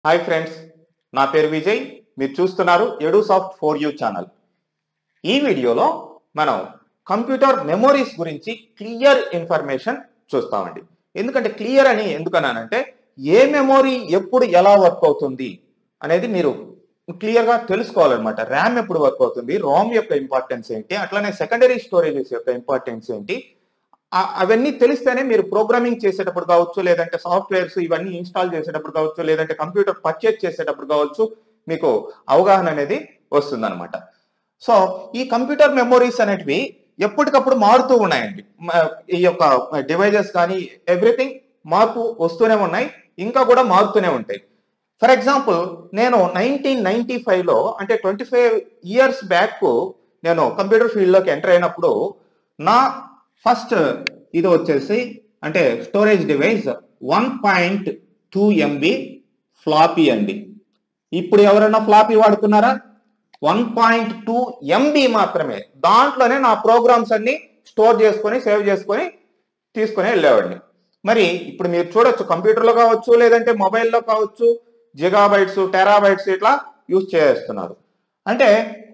hi friends నా పేరు విజయ్ మీరు చూస్తున్నారు ఎడుసాఫ్ట్ ఫోర్ యూ ఛానల్ ఈ వీడియోలో మనం కంప్యూటర్ మెమోరీస్ గురించి క్లియర్ ఇన్ఫర్మేషన్ చూస్తామండి ఎందుకంటే క్లియర్ అని ఎందుకన్నానంటే ఏ మెమొరీ ఎప్పుడు ఎలా వర్క్ అవుతుంది అనేది మీరు క్లియర్గా తెలుసుకోవాలన్నమాట ర్యామ్ ఎప్పుడు వర్క్ అవుతుంది రోమ్ యొక్క ఇంపార్టెన్స్ ఏంటి అట్లానే సెకండరీ స్టోరేజెస్ యొక్క ఇంపార్టెన్స్ ఏంటి ఆ- అవన్నీ తెలిస్తేనే మీరు ప్రోగ్రామింగ్ చేసేటప్పుడు కావచ్చు లేదంటే సాఫ్ట్వేర్స్ ఇవన్నీ ఇన్స్టాల్ చేసేటప్పుడు కావచ్చు లేదంటే కంప్యూటర్ పర్చేజ్ చేసేటప్పుడు కావచ్చు మీకు అవగాహన అనేది వస్తుందన్నమాట సో ఈ కంప్యూటర్ మెమోరీస్ అనేటివి ఎప్పటికప్పుడు మారుతూ ఉన్నాయండి మ- ఈ యొక్క డివైజెస్ కానీ ఎవ్రీథింగ్ మార్పు వస్తూనే ఉన్నాయి ఇంకా కూడా మారుతూనే ఉంటాయి ఫర్ ఎగ్జాంపుల్ నేను నైన్టీన్ నైన్టీ లో అంటే ట్వంటీ ఫైవ్ ఇయర్స్ బ్యాక్ నేను కంప్యూటర్ ఫీల్డ్లోకి ఎంటర్ అయినప్పుడు నా ఫస్ట్ ఇది వచ్చేసి అంటే storage device one point two MB floppy అండి ఇప్పుడు ఎవరైనా ఫ్లాపీ వాడుతున్నారా వన్ పాయింట్ టూ ఎంబీ మాత్రమే దాంట్లోనే నా ప్రోగ్రామ్స్ అన్ని స్టోర్ చేసుకొని సేవ్ చేసుకొని తీసుకొని వెళ్ళేవాడిని మరి ఇప్పుడు మీరు చూడొచ్చు కంప్యూటర్లో కావచ్చు లేదంటే మొబైల్లో కావచ్చు జిగాబైట్స్ టెరాబైట్స్ ఇట్లా యూజ్ చేస్తున్నారు అంటే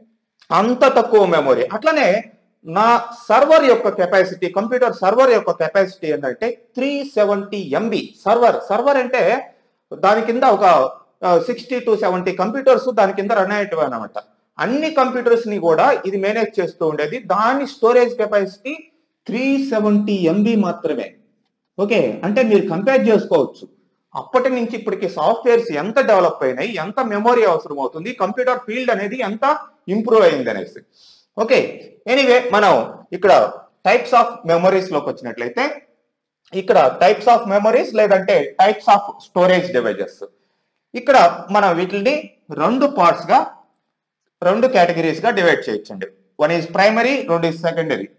అంత తక్కువ మెమొరీ అట్లనే నా సర్వర్ యొక్క కెపాసిటీ కంప్యూటర్ సర్వర్ యొక్క కెపాసిటీ ఏంటంటే three seventy MB server server అంటే దాని కింద ఒక సిక్స్టీ టు సెవెంటీ కంప్యూటర్స్ దాని కింద రన్ అయ్యేటివి అనమాట అన్ని కంప్యూటర్స్ ని కూడా ఇది మేనేజ్ చేస్తూ ఉండేది దాని storage capacity three seventy MB మాత్రమే ఓకే అంటే మీరు కంపేర్ చేసుకోవచ్చు అప్పటి నుంచి ఇప్పటికి సాఫ్ట్వేర్స్ ఎంత డెవలప్ అయినాయి ఎంత మెమొరీ అవసరం అవుతుంది కంప్యూటర్ ఫీల్డ్ అనేది ఎంత ఇంప్రూవ్ అయింది అనేసి ఓకే ఎనీవే మనం ఇక్కడ టైప్స్ ఆఫ్ మెమొరీస్ లోకి వచ్చినట్లయితే ఇక్కడ టైప్స్ ఆఫ్ మెమొరీస్ లేదంటే టైప్స్ ఆఫ్ స్టోరేజ్ డివైజెస్ ఇక్కడ మనం వీటిని రెండు పార్ట్స్ గా రెండు కేటగిరీస్ గా డివైడ్ చేయొచ్చండి వన్ ఈజ్ ప్రైమరీ రెండు ఈజ్ సెకండరీ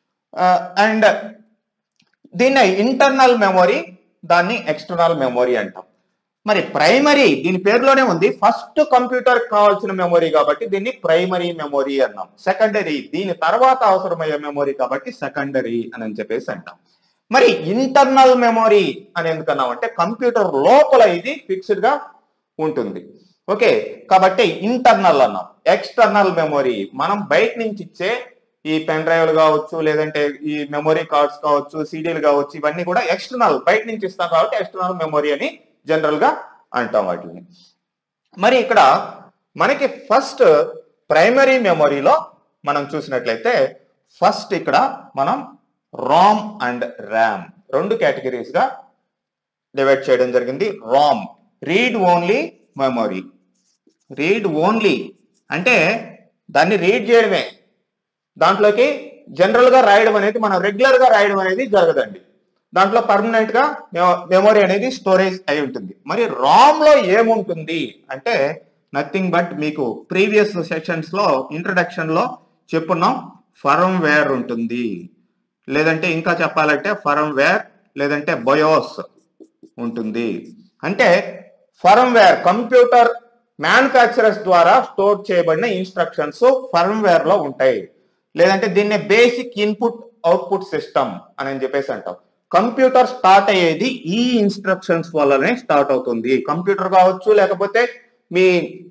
అండ్ దీన్ని ఇంటర్నల్ మెమొరీ దాన్ని ఎక్స్టర్నల్ మెమొరీ అంటాం మరి ప్రైమరీ దీని పేరులోనే ఉంది ఫస్ట్ కంప్యూటర్ కావాల్సిన మెమొరీ కాబట్టి దీన్ని ప్రైమరీ మెమొరీ అన్నాం సెకండరీ దీని తర్వాత అవసరమయ్యే మెమొరీ కాబట్టి సెకండరీ అని చెప్పేసి అంటాం మరి ఇంటర్నల్ మెమొరీ అని ఎందుకన్నాం అంటే కంప్యూటర్ లోపల ఇది ఫిక్స్డ్ గా ఉంటుంది ఓకే కాబట్టి ఇంటర్నల్ అన్నాం ఎక్స్టర్నల్ మెమొరీ మనం బయట నుంచి ఇచ్చే ఈ పెన్ డ్రైవ్లు కావచ్చు లేదంటే ఈ మెమొరీ కార్డ్స్ కావచ్చు సీడీలు కావచ్చు ఇవన్నీ కూడా ఎక్స్టర్నల్ బయట నుంచి ఇస్తాం కాబట్టి ఎక్స్టర్నల్ మెమొరీ అని జనరల్ గా అంటాం వాటిని మరి ఇక్కడ మనకి ఫస్ట్ ప్రైమరీ మెమొరీలో మనం చూసినట్లయితే ఫస్ట్ ఇక్కడ మనం రామ్ అండ్ ర్యామ్ రెండు కేటగిరీస్ గా డివైడ్ చేయడం జరిగింది ROM read only memory read only అంటే దాన్ని రీడ్ చేయడమే దాంట్లోకి జనరల్ గా రాయడం అనేది మనం రెగ్యులర్ గా రాయడం అనేది జరగదండి దాంట్లో పర్మనెంట్ గా మెమొరీ అనేది స్టోరేజ్ అయి ఉంటుంది మరి రామ్ లో ఏముంటుంది అంటే నథింగ్ బట్ మీకు ప్రీవియస్ సెషన్స్ లో ఇంట్రడక్షన్ లో చెప్పున్నాం ఫర్మ్ వేర్ ఉంటుంది లేదంటే ఇంకా చెప్పాలంటే ఫర్మ్ వేర్ లేదంటే బయోస్ ఉంటుంది అంటే ఫర్మ్ వేర్ కంప్యూటర్ మ్యానుఫ్యాక్చరర్స్ ద్వారా స్టోర్ చేయబడిన ఇన్స్ట్రక్షన్స్ ఫర్మ్ వేర్ లో ఉంటాయి లేదంటే దీన్ని బేసిక్ ఇన్పుట్ అవుట్పుట్ సిస్టమ్ అని చెప్పేసి అంటాం కంప్యూటర్ స్టార్ట్ అయ్యేది ఈ ఇన్స్ట్రక్షన్స్ వల్లనే స్టార్ట్ అవుతుంది కంప్యూటర్ కావచ్చు లేకపోతే మీ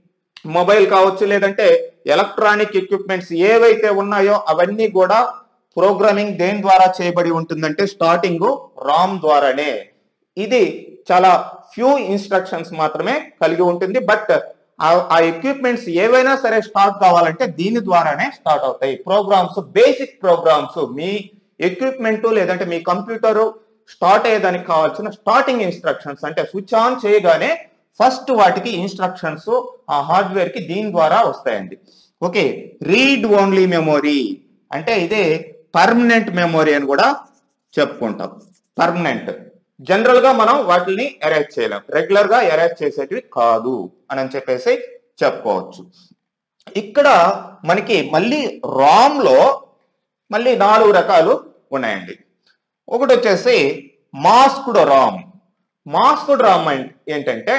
మొబైల్ కావచ్చు లేదంటే ఎలక్ట్రానిక్ ఎక్విప్మెంట్స్ ఏవైతే ఉన్నాయో అవన్నీ కూడా ప్రోగ్రామింగ్ దేని ద్వారా చేయబడి ఉంటుందంటే స్టార్టింగ్ రామ్ ద్వారానే ఇది చాలా ఫ్యూ ఇన్స్ట్రక్షన్స్ మాత్రమే కలిగి ఉంటుంది బట్ ఆ ఎక్విప్మెంట్స్ ఏవైనా సరే స్టార్ట్ కావాలంటే దీని ద్వారానే స్టార్ట్ అవుతాయి ప్రోగ్రామ్స్ బేసిక్ ప్రోగ్రామ్స్ మీ ఎక్విప్మెంట్ లేదంటే మీ కంప్యూటర్ స్టార్ట్ అయ్యేదానికి కావాల్సిన స్టార్టింగ్ ఇన్స్ట్రక్షన్స్ అంటే స్విచ్ ఆన్ చేయగానే ఫస్ట్ వాటికి ఇన్స్ట్రక్షన్స్ ఆ హార్డ్వేర్ కి దీని ద్వారా వస్తాయండి ఓకే రీడ్ ఓన్లీ మెమొరీ అంటే ఇదే పర్మనెంట్ మెమొరీ అని కూడా చెప్పుకుంటాం పర్మనెంట్ జనరల్ గా మనం వాటిని అరేంజ్ చేయలేం రెగ్యులర్ గా అరేంజ్ చేసేటివి కాదు అని చెప్పేసి చెప్పుకోవచ్చు ఇక్కడ మనకి మళ్ళీ రామ్ లో మళ్ళీ నాలుగు రకాలు ఉన్నాయండి ఒకటి వచ్చేసి మాస్క్డ్ రామ్ మాస్క్డ్ రామ్ ఏంటంటే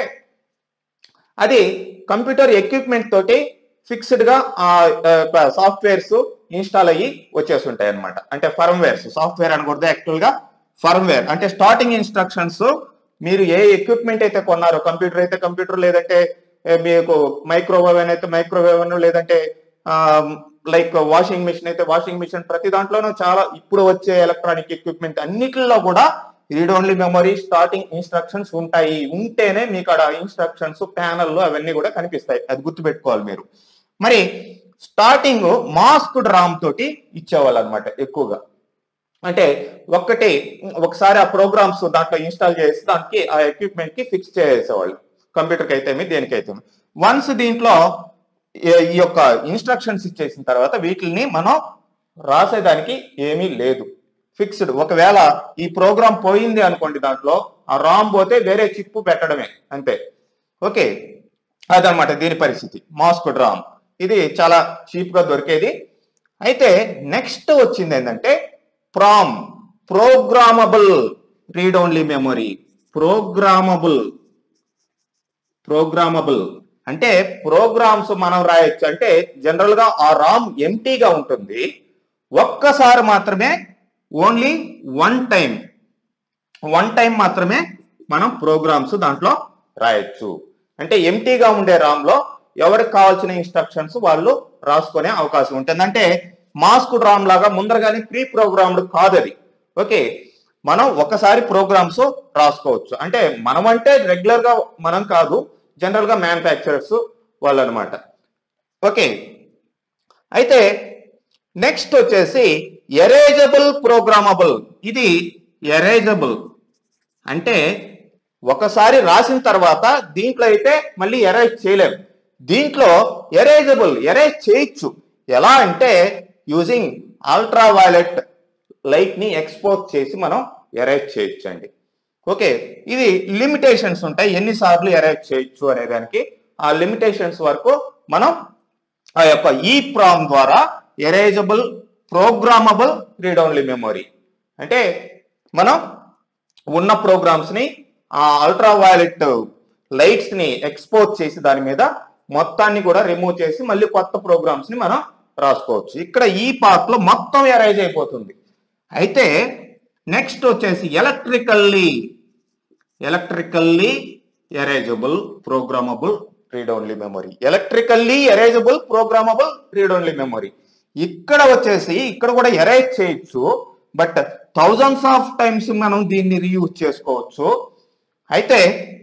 అది కంప్యూటర్ ఎక్విప్మెంట్ తోటి ఫిక్స్డ్ గా ఆ సాఫ్ట్వేర్స్ ఇన్స్టాల్ అయ్యి వచ్చేస్తుంటాయి అనమాట అంటే ఫర్మ్వేర్స్ సాఫ్ట్వేర్ అనకూడదు యాక్చువల్ గా ఫర్మ్వేర్ అంటే స్టార్టింగ్ ఇన్స్ట్రక్షన్స్ మీరు ఏ ఎక్విప్మెంట్ అయితే కొన్నారో కంప్యూటర్ అయితే కంప్యూటర్ లేదంటే ఏ, మీకు మైక్రోవేవ్ అయితే మైక్రోవేవ్ లేదంటే లైక్ వాషింగ్ మిషన్ అయితే వాషింగ్ మిషన్ ప్రతి దాంట్లోనూ చాలా ఇప్పుడు వచ్చే ఎలక్ట్రానిక్ ఎక్విప్మెంట్ అన్నిటిలో కూడా read only memory starting instructions ఉంటాయి ఉంటేనే మీకు అక్కడ ఇన్స్ట్రక్షన్స్ ప్యానల్లో అవన్నీ కూడా కనిపిస్తాయి అది గుర్తుపెట్టుకోవాలి మీరు మరి స్టార్టింగ్ మాస్క్డ్ రామ్ తోటి ఇచ్చేవాళ్ళు అనమాట ఎక్కువగా అంటే ఒక్కటి ఒకసారి ఆ ప్రోగ్రామ్స్ దాంట్లో ఇన్స్టాల్ చేసి దానికి ఆ ఎక్విప్మెంట్ కి ఫిక్స్ చేసేవాళ్ళు కంప్యూటర్కి అయితే దేనికైతే వన్స్ దీంట్లో ఈ- ఈ యొక్క ఇన్స్ట్రక్షన్స్ ఇచ్చేసిన తర్వాత వీటిని మనం రాసేదానికి ఏమీ లేదు ఫిక్స్డ్ ఒకవేళ ఈ ప్రోగ్రామ్ పోయింది అనుకోండి దాంట్లో ఆ రామ్ పోతే వేరే చిప్పు పెట్టడమే అంతే ఓకే అదనమాట దీని పరిస్థితి మాస్క్డ్ రామ్ ఇది చాలా చీప్ గా దొరికేది అయితే నెక్స్ట్ వచ్చింది ఏంటంటే PROM programmable read only memory programmable programmable అంటే ప్రోగ్రామ్స్ మనం రాయొచ్చు అంటే జనరల్ గా ఆ రామ్ ఎంటీగా ఉంటుంది ఒక్కసారి మాత్రమే only one time one time మాత్రమే మనం ప్రోగ్రామ్స్ దాంట్లో రాయొచ్చు అంటే ఎంటీగా ఉండే రామ్ లో ఎవరికి కావాల్సిన ఇన్స్ట్రక్షన్స్ వాళ్ళు రాసుకునే అవకాశం ఉంటుంది అంటే మాస్క్డ్ రామ్ లాగా ముందరగానే ప్రీ ప్రోగ్రామ్డ్ కాదు అది ఓకే మనం ఒకసారి ప్రోగ్రామ్స్ రాసుకోవచ్చు అంటే మనం అంటే రెగ్యులర్ గా మనం కాదు జనరల్ గా మ్యానుఫ్యాక్చరర్స్ వాళ్ళు అనమాట ఓకే అయితే నెక్స్ట్ వచ్చేసి ఎరేజబుల్ ప్రోగ్రామబుల్ ఇది ఎరేజబుల్ అంటే ఒకసారి రాసిన తర్వాత దీంట్లో అయితే మళ్ళీ ఎరేజ్ చేయలేము దీంట్లో ఎరేజబుల్ ఎరేజ్ చేయొచ్చు ఎలా అంటే యూజింగ్ అల్ట్రా వైలెట్ లైట్ ని ఎక్స్పోజ్ చేసి మనం ఎరేజ్ చేయొచ్చు అండి ఓకే ఇది లిమిటేషన్స్ ఉంటాయి ఎన్నిసార్లు ఎరేజ్ చేయొచ్చు అనే దానికి ఆ లిమిటేషన్స్ వరకు మనం ఆ యొక్క ఈ ప్రామ్ ద్వారా erasable programmable read only memory అంటే మనం ఉన్న ప్రోగ్రామ్స్ ని ఆ అల్ట్రా వైలెట్ లైట్స్ ని ఎక్స్పోజ్ చేసి దాని మీద మొత్తాన్ని కూడా రిమూవ్ చేసి మళ్ళీ కొత్త ప్రోగ్రామ్స్ ని మనం రాసుకోవచ్చు ఇక్కడ ఈ పార్ట్ లో మొత్తం ఎరైజ్ అయిపోతుంది అయితే నెక్స్ట్ వచ్చేసి electrically electrically erasable programmable read only memory electrically erasable programmable read only memory ఇక్కడ వచ్చేసి ఇక్కడ కూడా ఎరేజ్ చేయొచ్చు బట్ థౌజండ్స్ ఆఫ్ టైమ్స్ మనం దీన్ని రీయూజ్ చేసుకోవచ్చు అయితే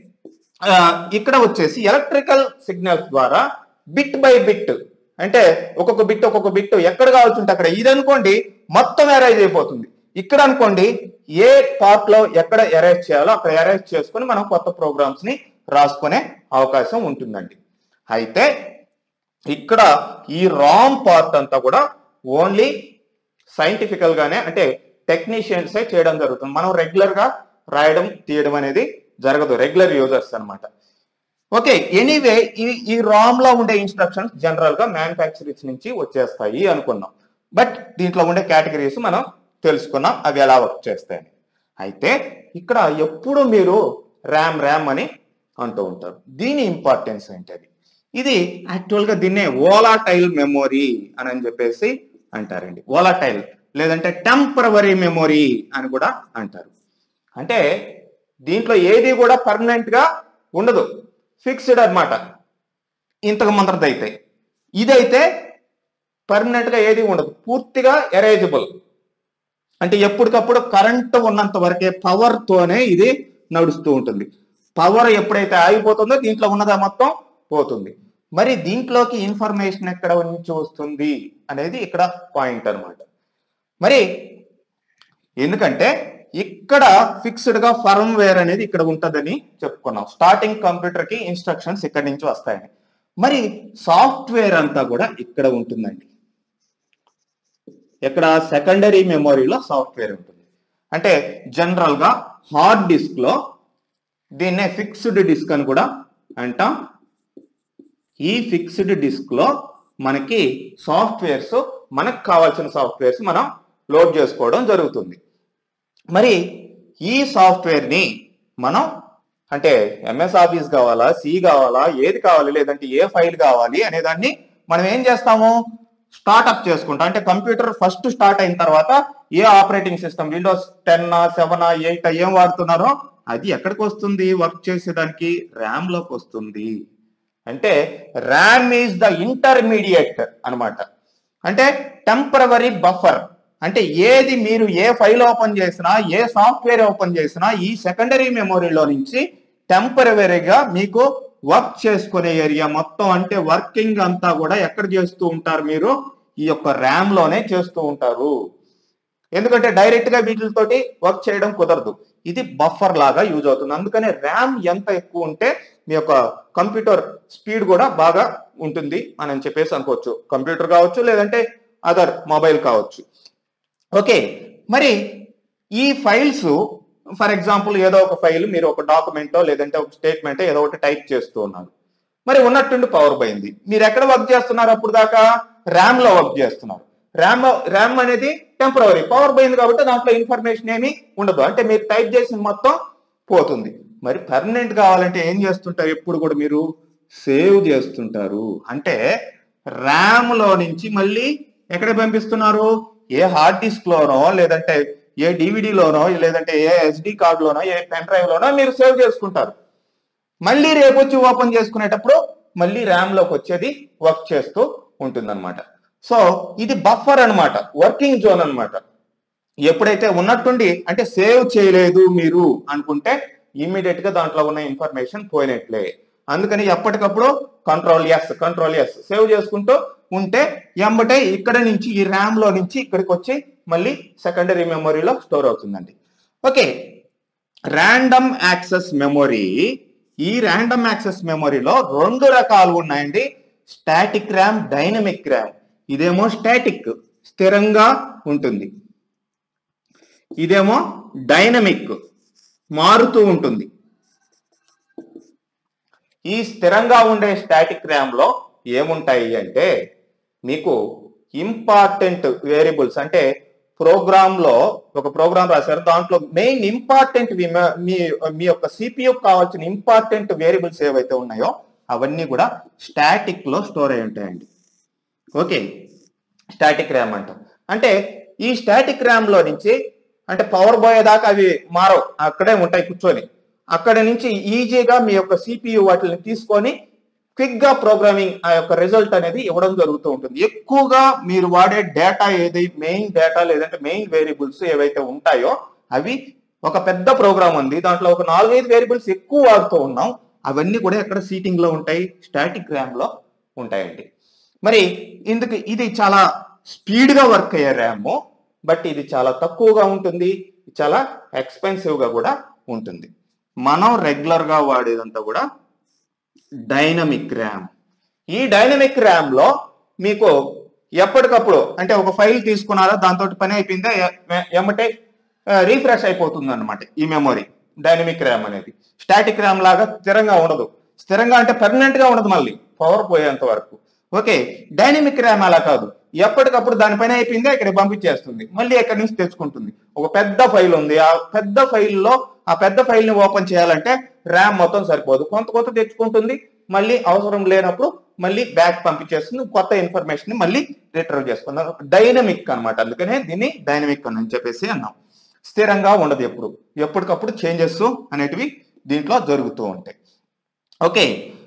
ఆ, ఇక్కడ వచ్చేసి ఎలక్ట్రికల్ సిగ్నల్స్ ద్వారా బిట్ బై బిట్ అంటే ఒక్కొక్క బిట్ ఒక్కొక్క బిట్ ఎక్కడ కావాల్సి ఉంటే అక్కడ ఇది అనుకోండి మొత్తం ఎరైజ్ అయిపోతుంది ఇక్కడ అనుకోండి ఏ పార్ట్ లో ఎక్కడ ఎరైజ్ చేయాలో అక్కడ ఎరైజ్ చేసుకొని మనం కొత్త ప్రోగ్రామ్స్ ని రాసుకునే అవకాశం ఉంటుందండి అయితే ఇక్కడ ఈ రామ్ పార్ట్ అంతా కూడా ఓన్లీ సైంటిఫికల్ గానే అంటే టెక్నీషియన్సే చేయడం జరుగుతుంది మనం రెగ్యులర్ గా రాయడం తీయడం అనేది జరగదు రెగ్యులర్ యూజర్స్ అన్నమాట ఓకే ఎనీవే ఈ ఈ రామ్ లో ఉండే ఇన్స్ట్రక్షన్స్ జనరల్ గా మ్యానుఫ్యాక్చరర్స్ నుంచి వచ్చేస్తాయి అనుకున్నాం బట్ దీంట్లో ఉండే కేటగిరీస్ మనం తెలుసుకున్నాం అవి ఎలా వర్క్ చేస్తాయని అయితే ఇక్కడ ఎప్పుడు మీరు ర్యామ్ ర్యామ్ అని అంటూ ఉంటారు దీని ఇంపార్టెన్స్ ఏంటది ఇది యాక్చువల్ గా దీన్నే ఓలాటైల్ మెమొరీ అని అని చెప్పేసి అంటారండి ఓలాటైల్ లేదంటే టెంపరవరీ మెమొరీ అని కూడా అంటారు అంటే దీంట్లో ఏది కూడా పర్మనెంట్ గా ఉండదు ఫిక్స్డ్ అన్నమాట ఇంతకు ముందరది అయితే ఇదైతే పర్మనెంట్ గా ఏది ఉండదు పూర్తిగా ఎరేజబుల్ అంటే ఎప్పటికప్పుడు కరెంట్ ఉన్నంత వరకే పవర్ తోనే ఇది నడుస్తూ ఉంటుంది పవర్ ఎప్పుడైతే ఆగిపోతుందో దీంట్లో ఉన్నదా మొత్తం పోతుంది మరి దీంట్లోకి ఇన్ఫర్మేషన్ ఎక్కడ నుంచి వస్తుంది అనేది ఇక్కడ పాయింట్ అన్నమాట మరి ఎందుకంటే ఇక్కడ ఫిక్స్డ్ గా ఫర్మ్ వేర్ అనేది ఇక్కడ ఉంటదని చెప్పుకున్నాం స్టార్టింగ్ కంప్యూటర్ కి ఇన్స్ట్రక్షన్స్ ఇక్కడ నుంచి వస్తాయని మరి సాఫ్ట్వేర్ అంతా కూడా ఇక్కడ ఉంటుందండి ఇక్కడ సెకండరీ మెమొరీలో సాఫ్ట్వేర్ ఉంటుంది అంటే జనరల్ గా హార్డ్ డిస్క్ లో దీన్నే ఫిక్స్డ్ డిస్క్ అని కూడా అంటాం ఈ ఫిక్స్డ్ డిస్క్ లో మనకి సాఫ్ట్వేర్స్ మనకు కావాల్సిన సాఫ్ట్వేర్స్ మనం లోడ్ చేసుకోవడం జరుగుతుంది మరి ఈ సాఫ్ట్వేర్ ని మనం అంటే ఎంఎస్ ఆఫీస్ కావాలా సి కావాలా ఏది కావాలి లేదంటే ఏ ఫైల్ కావాలి అనే దాన్ని మనం ఏం చేస్తాము స్టార్ట్అప్ చేసుకుంటాం అంటే కంప్యూటర్ ఫస్ట్ స్టార్ట్ అయిన తర్వాత ఏ operating system Windows ten seven eight ఏం వాడుతున్నారో అది ఎక్కడికి వస్తుంది వర్క్ చేసేదానికి ర్యామ్ లోకి వస్తుంది అంటే ర్యామ్ ఈజ్ ద ఇంటర్మీడియట్ అన్నమాట అంటే టెంపరవరీ బఫర్ అంటే ఏది మీరు ఏ ఫైల్ ఓపెన్ చేసినా ఏ సాఫ్ట్వేర్ ఓపెన్ చేసినా ఈ సెకండరీ మెమొరీలో నుంచి టెంపరవరీగా మీకు వర్క్ చేసుకునే ఏరియా మొత్తం అంటే వర్కింగ్ అంతా కూడా ఎక్కడ చేస్తూ ఉంటారు మీరు ఈ యొక్క ర్యామ్ లోనే చేస్తూ ఉంటారు ఎందుకంటే డైరెక్ట్ గా వీటితోటి వర్క్ చేయడం కుదరదు ఇది బఫర్ లాగా యూజ్ అవుతుంది అందుకనే ర్యామ్ ఎంత ఎక్కువ ఉంటే మీ యొక్క కంప్యూటర్ స్పీడ్ కూడా బాగా ఉంటుంది అని చెప్పేసి అనుకోవచ్చు కంప్యూటర్ కావచ్చు లేదంటే అదర్ మొబైల్ కావచ్చు ఓకే మరి ఈ ఫైల్స్ ఫర్ ఎగ్జాంపుల్ ఏదో ఒక ఫైల్ మీరు ఒక డాక్యుమెంటో లేదంటే ఒక స్టేట్మెంట్ ఏదో ఒకటి టైప్ చేస్తూ ఉన్నారు మరి ఉన్నట్టుండి పవర్ పోయింది మీరు ఎక్కడ వర్క్ చేస్తున్నారు అప్పుడు దాకా ర్యామ్ లో వర్క్ చేస్తున్నారు ర్యామ్ ర్యామ్ అనేది టెంపరవరీ పవర్ పోయింది కాబట్టి దాంట్లో ఇన్ఫర్మేషన్ ఏమీ ఉండదు అంటే మీరు టైప్ చేసిన మొత్తం పోతుంది మరి పర్మనెంట్ కావాలంటే ఏం చేస్తుంటారు ఎప్పుడు కూడా మీరు సేవ్ చేస్తుంటారు అంటే ర్యామ్ లో నుంచి మళ్ళీ ఎక్కడ పంపిస్తున్నారు ఏ హార్డ్ డిస్క్ లోనో లేదంటే ఏ DVD లోనో లేదంటే ఏ ఎస్డి కార్డ్ లోనో ఏ పెన్ డ్రైవ్ లోనో మీరు సేవ్ చేసుకుంటారు మళ్ళీ రేపు వచ్చి ఓపెన్ చేసుకునేటప్పుడు మళ్ళీ ర్యామ్ లోకి వచ్చేది వర్క్ చేస్తూ ఉంటుందన్నమాట సో ఇది బఫర్ అన్నమాట వర్కింగ్ జోన్ అన్నమాట ఎప్పుడైతే ఉన్నట్టుండి అంటే సేవ్ చేయలేదు మీరు అనుకుంటే ఇమ్మీడియట్ గా దాంట్లో ఉన్న ఇన్ఫర్మేషన్ పోయినట్లే అందుకని ఎప్పటికప్పుడు control S control S save చేసుకుంటూ ఉంటే ఎంబటే ఇక్కడ నుంచి ఈ ర్యామ్ లో నుంచి ఇక్కడికి వచ్చి మళ్ళీ సెకండరీ మెమొరీలో స్టోర్ అవుతుందండి ఓకే ర్యాండమ్ యాక్సెస్ మెమొరీ ఈ ర్యాండమ్ యాక్సెస్ మెమొరీలో రెండు రకాలు ఉన్నాయండి స్టాటిక్ ర్యామ్ డైనమిక్ ర్యామ్ ఇదేమో స్టాటిక్ స్థిరంగా ఉంటుంది ఇదేమో డైనమిక్ మారుతూ ఉంటుంది ఈ స్థిరంగా ఉండే స్టాటిక్ ర్యామ్ లో ఏముంటాయి అంటే మీకు ఇంపార్టెంట్ వేరియబుల్స్ అంటే ప్రోగ్రామ్ లో ఒక ప్రోగ్రామ్ రాశారు దాంట్లో మెయిన్ ఇంపార్టెంట్ మీ మీ యొక్క సిపియు కావాల్సిన ఇంపార్టెంట్ వేరియబుల్స్ ఏవైతే ఉన్నాయో అవన్నీ కూడా స్టాటిక్ లో స్టోర్ అయి ఉంటాయండి ఓకే స్టాటిక్ ర్యామ్ అంటాం అంటే ఈ స్టాటిక్ ర్యామ్ లో నుంచి అంటే పవర్ పోయేదాకా అవి మారవు అక్కడే ఉంటాయి కూర్చొని అక్కడ నుంచి ఈజీగా మీ యొక్క సిపియు వాటిని తీసుకొని క్విక్ గా ప్రోగ్రామింగ్ ఆ యొక్క రిజల్ట్ అనేది ఇవ్వడం జరుగుతూ ఉంటుంది ఎక్కువగా మీరు వాడే డేటా ఏది మెయిన్ డేటా లేదంటే మెయిన్ వేరియబుల్స్ ఏవైతే ఉంటాయో అవి ఒక పెద్ద ప్రోగ్రామ్ ఉంది దాంట్లో ఒక నాలుగైదు వేరియబుల్స్ ఎక్కువ వాడుతూ ఉన్నాం అవన్నీ కూడా ఎక్కడ సీటింగ్ లో ఉంటాయి స్టాటిక్ ర్యామ్ లో ఉంటాయండి మరి ఇందుకు ఇది చాలా స్పీడ్ గా వర్క్ అయ్యే ర్యామ్ బట్ ఇది చాలా తక్కువగా ఉంటుంది చాలా ఎక్స్పెన్సివ్ గా కూడా ఉంటుంది మనం రెగ్యులర్ గా వాడేదంతా కూడా డైనమిక్ ర్యామ్ ఈ డైనమిక్ ర్యామ్ లో మీకు ఎప్పటికప్పుడు అంటే ఒక ఫైల్ తీసుకున్నారా దాంతో పని అయిపోయిందా ఎ- ఎమ్మటే రీఫ్రెష్ అయిపోతుంది అనమాట ఈ మెమొరీ డైనమిక్ ర్యామ్ అనేది స్టాటిక్ ర్యామ్ లాగా స్థిరంగా ఉండదు స్థిరంగా అంటే పర్మనెంట్ గా ఉండదు మళ్ళీ పవర్ పోయేంత వరకు ఓకే డైనమిక్ ర్యామ్ అలా కాదు ఎప్పటికప్పుడు దానిపైన అయిపోయిందే ఇక్కడ పంపించేస్తుంది మళ్ళీ ఎక్కడి నుంచి తెచ్చుకుంటుంది ఒక పెద్ద ఫైల్ ఉంది ఆ పెద్ద ఫైల్లో ఆ పెద్ద ఫైల్ ని ఓపెన్ చేయాలంటే ర్యామ్ మొత్తం సరిపోదు కొంత కొంత తెచ్చుకుంటుంది మళ్ళీ అవసరం లేనప్పుడు మళ్ళీ బ్యాక్ పంపించేస్తుంది కొత్త ఇన్ఫర్మేషన్ ని మళ్ళీ రిట్రీవ్ చేసుకుందాం డైనమిక్ అన్నమాట అందుకనే దీన్ని డైనమిక్ అని చెప్పేసి అన్నాం స్థిరంగా ఉండదు ఎప్పుడు ఎప్పటికప్పుడు చేంజెస్ అనేటివి దీంట్లో జరుగుతూ ఉంటాయి ఓకే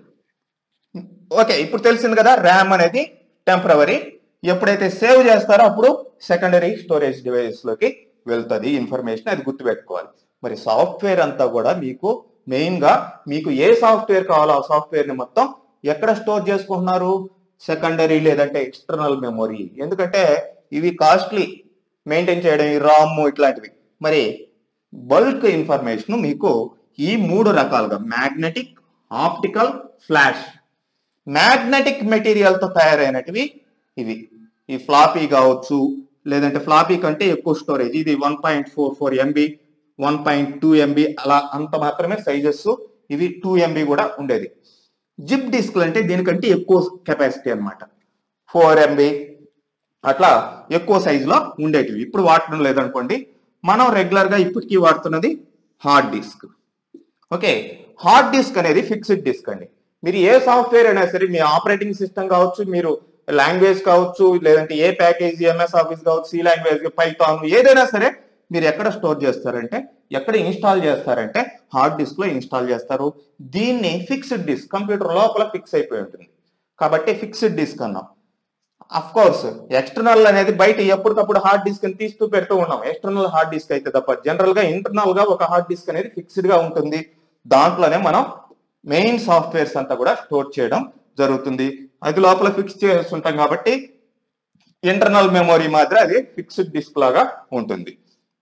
ఓకే ఇప్పుడు తెలిసింది కదా ర్యామ్ అనేది టెంపరవరీ ఎప్పుడైతే సేవ్ చేస్తారో అప్పుడు సెకండరీ స్టోరేజ్ డివైస్ లోకి వెళ్తుంది ఇన్ఫర్మేషన్ అది గుర్తుపెట్టుకోవాలి మరి సాఫ్ట్వేర్ అంతా కూడా మీకు మెయిన్ గా మీకు ఏ సాఫ్ట్వేర్ కావాలో ఆ సాఫ్ట్వేర్ ని మొత్తం ఎక్కడ స్టోర్ చేసుకుంటున్నారు సెకండరీ లేదంటే ఎక్స్టర్నల్ మెమొరీ ఎందుకంటే ఇవి కాస్ట్లీ మెయింటైన్ చేయడం ఈ రామ్ ఇట్లాంటివి మరి బల్క్ ఇన్ఫర్మేషన్ మీకు ఈ మూడు రకాలుగా magnetic optical flash magnetic material తో తయారైనటివి ఇవి ఈ ఫ్లాపీ కావచ్చు లేదంటే ఫ్లాపీ కంటే ఎక్కువ స్టోరేజ్ ఇది one point four four MB one point two MB అలా అంత మాత్రమే సైజెస్ ఇవి టూ ఎంబీ కూడా ఉండేది జిప్ డిస్క్లు అంటే దీనికంటే ఎక్కువ కెపాసిటీ అన్నమాట ఫోర్ ఎంబీ అట్లా ఎక్కువ సైజులో ఉండేటివి ఇప్పుడు వాడటం లేదనుకోండి మనం రెగ్యులర్ గా ఇప్పటికీ వాడుతున్నది hard disk okay hard disk అనేది ఫిక్స్డ్ డిస్క్ అండి మీరు ఏ సాఫ్ట్వేర్ అయినా సరే మీ ఆపరేటింగ్ సిస్టమ్ కావచ్చు మీరు లాంగ్వేజ్ కావచ్చు లేదంటే ఏ ప్యాకేజ్ ఎంఎస్ ఆఫీస్ కావచ్చు సి లాంగ్వేజ్ పైథాన్ ఏదైనా సరే మీరు ఎక్కడ స్టోర్ చేస్తారంటే ఎక్కడ ఇన్స్టాల్ చేస్తారంటే హార్డ్ డిస్క్ లో ఇన్స్టాల్ చేస్తారు దీన్ని ఫిక్స్డ్ డిస్క్ కంప్యూటర్ లోపల ఫిక్స్ అయిపోయి ఉంటుంది కాబట్టి ఫిక్స్డ్ డిస్క్ అన్నాం అఫ్ కోర్స్ ఎక్స్టర్నల్ అనేది బయట ఎప్పటికప్పుడు హార్డ్ డిస్క్ అని తీస్తూ పెడుతూ ఉన్నాం ఎక్స్టర్నల్ హార్డ్ డిస్క్ అయితే తప్ప జనరల్ గా ఇంటర్నల్ గా ఒక హార్డ్ డిస్క్ అనేది ఫిక్స్డ్ గా ఉంటుంది దాంట్లోనే మనం మెయిన్ సాఫ్ట్వేర్స్ అంతా కూడా స్టోర్ చేయడం జరుగుతుంది అది లోపల ఫిక్స్ చేస్తుంటాం కాబట్టి ఇంటర్నల్ మెమొరీ మాత్రం అది ఫిక్స్డ్ డిస్క్ లాగా ఉంటుంది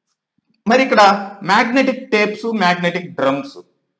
మరి ఇక్కడ magnetic tapes magnetic drums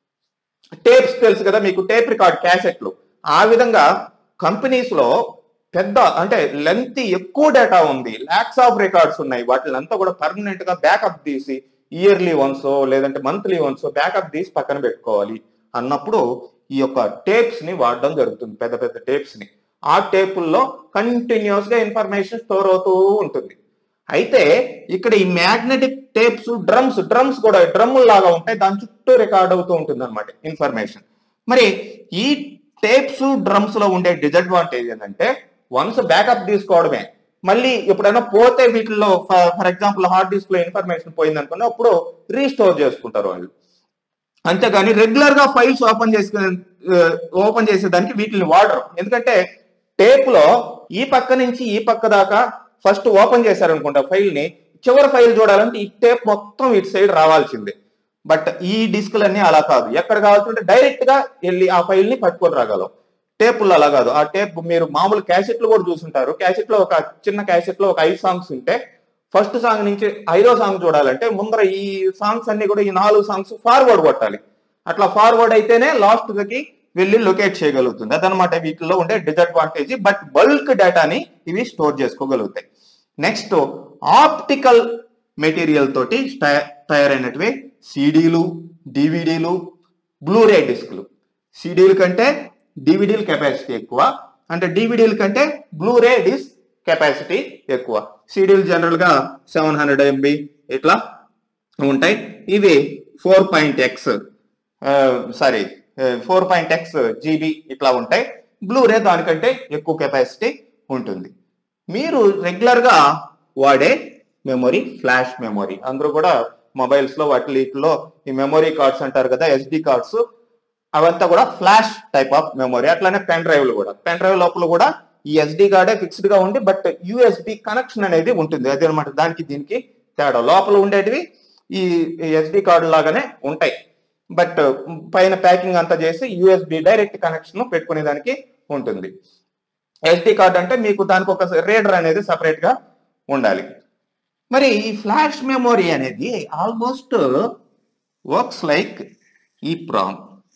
tapes తెలుసు కదా మీకు టేప్ రికార్డ్ క్యాసెట్లు ఆ విధంగా కంపెనీస్ లో పెద్ద అంటే లెంత్ ఎక్కువ డేటా ఉంది లాక్స్ ఆఫ్ రికార్డ్స్ ఉన్నాయి వాటిని అంతా కూడా పర్మనెంట్ గా బ్యాకప్ తీసి ఇయర్లీ వన్స్ లేదంటే మంత్లీ వన్స్ బ్యాకప్ తీసి పక్కన పెట్టుకోవాలి అన్నప్పుడు ఈ యొక్క టేప్స్ ని వాడడం జరుగుతుంది పెద్ద పెద్ద టేప్స్ ని ఆ టేపుల్లో కంటిన్యూస్ గా ఇన్ఫర్మేషన్ స్టోర్ అవుతూ ఉంటుంది అయితే ఇక్కడ ఈ మ్యాగ్నెటిక్ టేప్స్ డ్రమ్స్ డ్రమ్స్ కూడా డ్రమ్ లాగా ఉంటాయి దాని చుట్టూ రికార్డ్ అవుతూ ఉంటుంది అనమాట ఇన్ఫర్మేషన్ మరి ఈ టేప్స్ డ్రమ్స్ లో ఉండే డిసడ్వాంటేజ్ ఏంటంటే వన్స్ బ్యాకప్ తీసుకోవడమే మళ్ళీ ఎప్పుడైనా పోతే వీటిల్లో ఫర్ ఎగ్జాంపుల్ హార్డ్ డిస్క్ లో ఇన్ఫర్మేషన్ పోయింది అనుకున్న అప్పుడు రీస్టోర్ చేసుకుంటారు వాళ్ళు అంతేగాని రెగ్యులర్ గా ఫైల్స్ ఓపెన్ చేసుకునే ఓపెన్ చేసేదానికి వీటిని వాడరు ఎందుకంటే టేప్ లో ఈ పక్క నుంచి ఈ పక్క దాకా ఫస్ట్ ఓపెన్ చేశారనుకుంటా ఫైల్ ని చివరి ఫైల్ చూడాలంటే ఈ టేప్ మొత్తం ఇటు సైడ్ రావాల్సిందే బట్ ఈ డిస్క్లన్నీ అలా కాదు ఎక్కడ కావాల్సింటే డైరెక్ట్ గా వెళ్ళి ఆ ఫైల్ ని పట్టుకొని రాగలం టేపుల్లో అలా కాదు ఆ టేప్ మీరు మామూలు క్యాసెట్లు కూడా చూసుంటారు క్యాసెట్ లో ఒక చిన్న క్యాసెట్ లో ఒక ఐదు సాంగ్స్ ఉంటే ఫస్ట్ సాంగ్ నుంచి ఐదో సాంగ్ చూడాలంటే ముందర ఈ సాంగ్స్ అన్ని కూడా ఈ నాలుగు సాంగ్స్ ఫార్వర్డ్ కొట్టాలి అట్లా ఫార్వర్డ్ అయితేనే లాస్ట్ కి వెళ్ళి లొకేట్ చేయగలుగుతుంది అదనమాట వీటిలో ఉండే డిసడ్వాంటేజ్ బట్ బల్క్ డేటాని ఇవి స్టోర్ చేసుకోగలుగుతాయి నెక్స్ట్ ఆప్టికల్ మెటీరియల్ తోటి తయ- తయారైనటివి సిడీలు డివిడీలు బ్లూరే డిస్క్లు సిడీల కంటే డివిడీల కెపాసిటీ ఎక్కువ అంటే డివిడీల కంటే బ్లూరే డిస్క్ కెపాసిటీ ఎక్కువ సిడీలు జనరల్ గా సెవెన్ హండ్రెడ్ ఎంబీ ఇట్లా ఉంటాయి ఇవి four point X sorry four point X GB ఇట్లా ఉంటాయి బ్లూరే దానికంటే ఎక్కువ కెపాసిటీ ఉంటుంది మీరు రెగ్యులర్ గా వాడే మెమొరీ ఫ్లాష్ మెమొరీ అందరూ కూడా మొబైల్స్ లో వాటి వీటిలో ఈ మెమొరీ కార్డ్స్ అంటారు కదా ఎస్డి కార్డ్స్ అవంతా కూడా ఫ్లాష్ టైప్ ఆఫ్ మెమొరీ అట్లానే పెన్ డ్రైవ్లు కూడా పెన్ డ్రైవ్ లోపల కూడా ఈ ఎస్డి కార్డే ఫిక్స్డ్ గా ఉంది బట్ యూఎస్బి కనెక్షన్ అనేది ఉంటుంది అదే అనమాట దానికి దీనికి తేడా లోపల ఉండేటివి ఈ ఎస్డి కార్డు లాగానే ఉంటాయి బట్ పైన ప్యాకింగ్ అంతా చేసి యూఎస్బి డైరెక్ట్ కనెక్షన్ పెట్టుకునే దానికి ఉంటుంది ఎస్డి కార్డ్ అంటే మీకు దానికి ఒక రీడర్ అనేది సపరేట్ గా ఉండాలి మరి ఈ ఫ్లాష్ మెమొరీ అనేది almost works like E PROM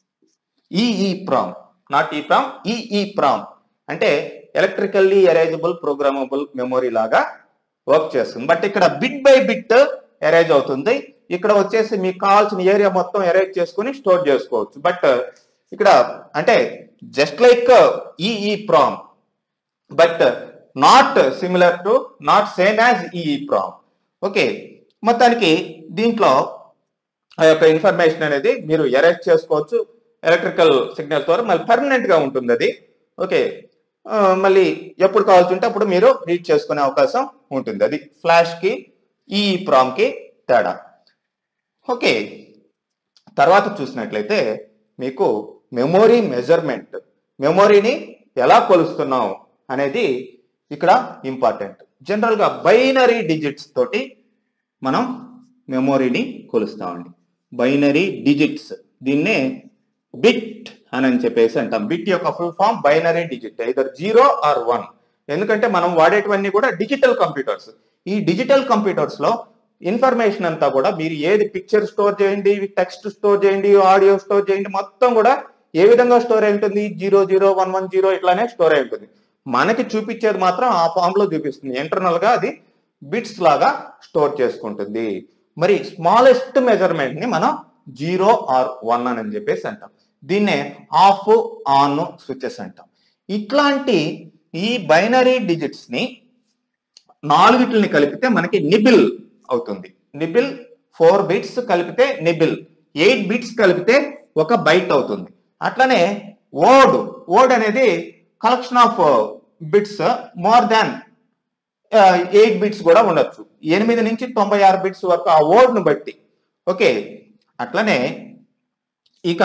E PROM not E PROM E PROM అంటే ఎలక్ట్రికల్లీ ఎరేజబుల్ ప్రోగ్రామబుల్ మెమొరీ లాగా వర్క్ చేస్తుంది బట్ ఇక్కడ బిట్ బై బిట్ ఎరేజ్ అవుతుంది ఇక్కడ వచ్చేసి మీకు కావాల్సిన ఏరియా మొత్తం ఎరేజ్ చేసుకుని స్టోర్ చేసుకోవచ్చు బట్ ఇక్కడ అంటే just like E PROM but not similar to not same as E PROM okay మొత్తానికి దీంట్లో ఆ యొక్క ఇన్ఫర్మేషన్ అనేది మీరు ఎరేజ్ చేసుకోవచ్చు ఎలక్ట్రికల్ సిగ్నల్ ద్వారా మళ్ళీ పర్మనెంట్ గా ఉంటుంది అది ఓకే ఆ, మళ్ళీ ఎప్పుడు కావాల్సి ఉంటే అప్పుడు మీరు రీడ్ చేసుకునే అవకాశం ఉంటుంది అది ఫ్లాష్ కి ఈ ప్రామ్ కి తేడా ఓకే తర్వాత చూసినట్లయితే మీకు మెమొరీ మెజర్మెంట్ మెమొరీని ఎలా కొలుస్తున్నాం అనేది ఇక్కడ ఇంపార్టెంట్ జనరల్ గా బైనరీ డిజిట్స్ తోటి మనం మెమొరీని కొలుస్తామండి బైనరీ డిజిట్స్ దీన్నే బిట్ అని అని చెప్పేసి అంటాం బిట్ యొక్క full form binary digit either zero or one ఎందుకంటే మనం వాడేటివన్నీ కూడా డిజిటల్ కంప్యూటర్స్ ఈ డిజిటల్ కంప్యూటర్స్ లో ఇన్ఫర్మేషన్ అంతా కూడా మీరు ఏది పిక్చర్ స్టోర్ చేయండి టెక్స్ట్ స్టోర్ చేయండి ఆడియో స్టోర్ చేయండి మొత్తం కూడా ఏ విధంగా స్టోర్ అయి ఉంటుంది zero zero one one zero ఇట్లానే స్టోర్ అయి ఉంటుంది మనకి చూపించేది మాత్రం ఆ ఫామ్ లో చూపిస్తుంది ఇంటర్నల్ గా అది బిట్స్ లాగా స్టోర్ చేసుకుంటుంది మరి స్మాలెస్ట్ మెజర్మెంట్ ని మనం జీరో ఆర్ వన్ అని చెప్పేసి అంటాం దీన్నే ఆఫ్ ఆన్ స్విచెస్ అంటాం ఇట్లాంటి ఈ బైనరీ డిజిట్స్ ని నాలుగిటిని కలిపితే మనకి నిబిల్ అవుతుంది నిబిల్ ఫోర్ బిట్స్ కలిపితే నిబిల్ ఎయిట్ బిట్స్ కలిపితే ఒక బైట్ అవుతుంది అట్లనే ఓడ్ ఓడ్ అనేది collection of bits more than eight bits కూడా ఉండొచ్చు ఎనిమిది నుంచి తొంభై ఆరు బిట్స్ వరకు ఆ వర్డ్ను బట్టి ఓకే అట్లనే ఇక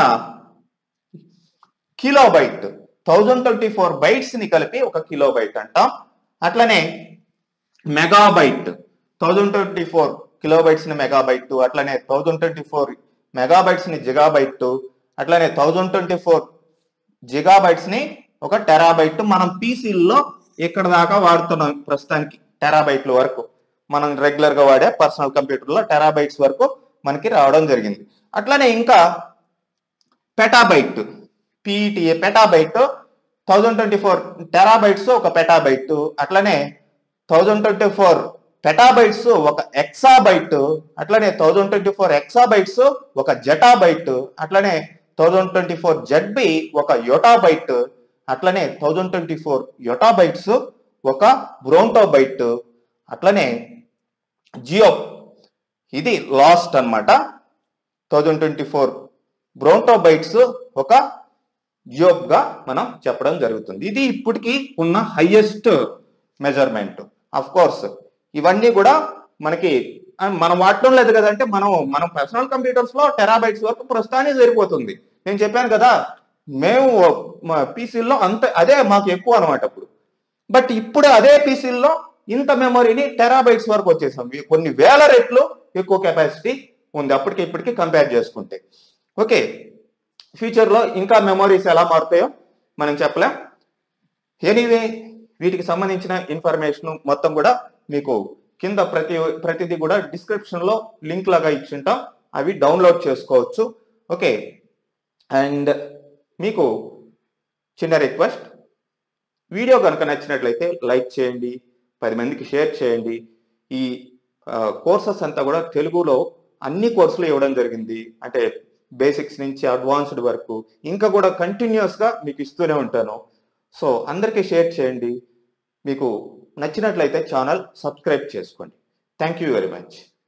kilobyte thousand twenty four bytes ని కలిపి ఒక కిలోబైట్ అంటాం అట్లనే megabyte thousand twenty four kilobytes ని మెగాబైట్ అట్లనే థౌజండ్ ట్వంటీ ఫోర్ మెగాబైట్స్ ని జిగాబైట్ అట్లనే థౌజండ్ ట్వంటీ ఫోర్ జిగాబైట్స్ ని ఒక టెరాబైట్ మనం పీసీల్లో ఇక్కడ దాకా వాడుతున్నాం ప్రస్తుతానికి టెరాబైట్ల వరకు మనం రెగ్యులర్ గా వాడే పర్సనల్ కంప్యూటర్లో టెరాబైట్స్ వరకు మనకి రావడం జరిగింది అట్లనే ఇంకా petabyte P E T A petabyte thousand twenty four terabytes ఒక పెటాబైట్ అట్లనే థౌజండ్ ట్వంటీ ఫోర్ పెటాబైట్స్ ఒక ఎక్సాబైట్ అట్లనే థౌజండ్ ట్వంటీ ఫోర్ ఎక్సాబైట్స్ ఒక జటాబైట్ అట్లనే థౌజండ్ ట్వంటీ ఫోర్ జెడ్బి ఒక యోటాబైట్ అట్లనే థౌజండ్ ట్వంటీ ఫోర్ యోటాబైట్స్ ఒక బ్రోంటోబైట్ అట్లనే జియో ఇది లాస్ట్ అన్నమాట థౌజండ్ ట్వంటీ ఫోర్ బ్రోంటోబైట్స్ ఒక జియోబ్ గా మనం చెప్పడం జరుగుతుంది ఇది ఇప్పటికి ఉన్న హైయెస్ట్ మెజర్మెంట్ అఫ్ కోర్స్ ఇవన్నీ కూడా మనకి ఆ, మనం వాడటం లేదు కదంటే మనం మనం పర్సనల్ కంప్యూటర్స్ లో టెరాబైట్స్ వరకు ప్రస్తుతానికి సరిపోతుంది నేను చెప్పాను కదా మేము పీసీల్లో అంత అదే మాకు ఎక్కువ అనమాట అప్పుడు బట్ ఇప్పుడు అదే పీసీల్లో ఇంత మెమొరీని టెరాబైట్స్ వరకు వచ్చేసాం ఇవి కొన్ని వేల రెట్లు ఎక్కువ కెపాసిటీ ఉంది అప్పటికి ఇప్పటికి కంపేర్ చేసుకుంటే ఓకే ఫ్యూచర్లో ఇంకా మెమొరీస్ ఎలా మారుతాయో మనం చెప్పలేం ఎనీవే వీటికి సంబంధించిన ఇన్ఫర్మేషన్ మొత్తం కూడా మీకు కింద ప్రతి ప్రతిదీ కూడా డిస్క్రిప్షన్ లో లింక్ లాగా ఇచ్చింటాం అవి డౌన్లోడ్ చేసుకోవచ్చు ఓకే అండ్ మీకు చిన్న రిక్వెస్ట్ వీడియో కనుక నచ్చినట్లయితే లైక్ చేయండి పది మందికి షేర్ చేయండి ఈ కోర్సెస్ అంతా కూడా తెలుగులో అన్ని కోర్సులు ఇవ్వడం జరిగింది అంటే బేసిక్స్ నుంచి అడ్వాన్స్డ్ వరకు ఇంకా కూడా కంటిన్యూస్ గా మీకు ఇస్తూనే ఉంటాను సో అందరికీ షేర్ చేయండి మీకు నచ్చినట్లయితే ఛానల్ సబ్స్క్రైబ్ చేసుకోండి థ్యాంక్ యూ వెరీ మచ్